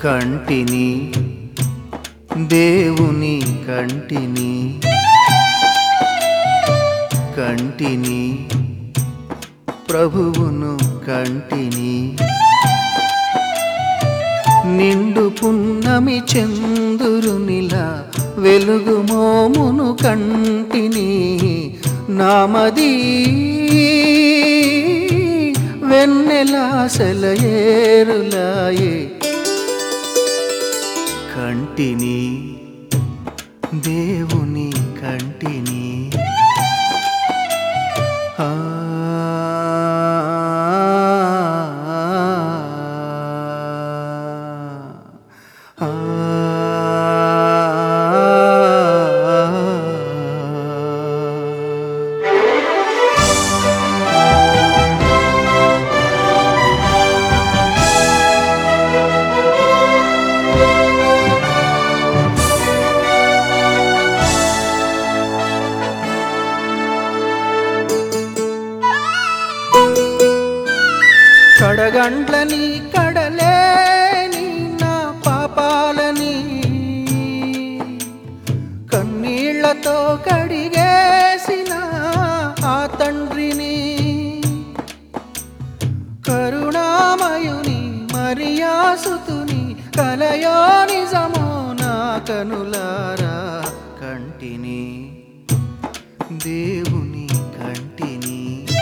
కంటిని దేవుని కంటిని కంటిని ప్రభువును కంటిని నిండు పున్నమి చందురునిలా వెలుగు మోమును కంటిని నామది వెన్నెలా సెలయేరులాయే కంటిని దేవుని కంటిని ఆ ఆ కడగండ్లని కడలేని నా పాపాలని కన్నీళ్లతో కడిగేసిన ఆ తండ్రిని కరుణామయుని మరియాసుతుని కలయో నిజమో నా కనులారా కంటిని దేవుని కంటిని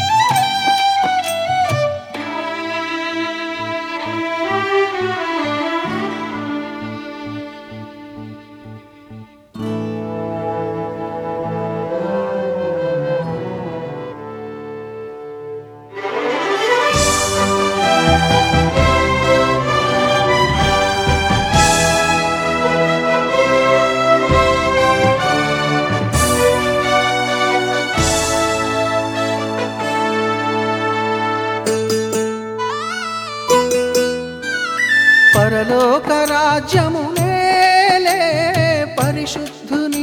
పరలోక రాజ్యము నేలే పరిశుద్ధుని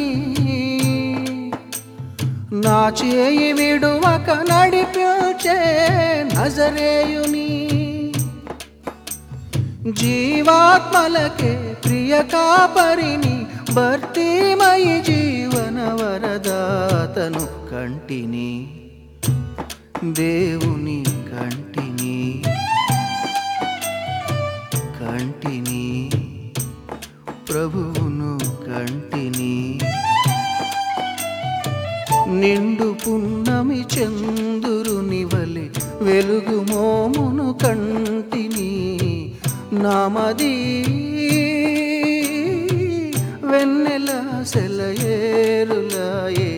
నా చేయి విడువక నడిపించే నజరేయుని జీవాత్మలకే ప్రియ కాపరిని భర్తీమయి జీవన వరదాతను కంటిని దేవుని కంటిని కంటిని ప్రభువును కంటిని నిండు పున్నమి చందురుని వలె వెలుగు మోమును కంటిని నామది వెన్నెల సెలయేరులాయే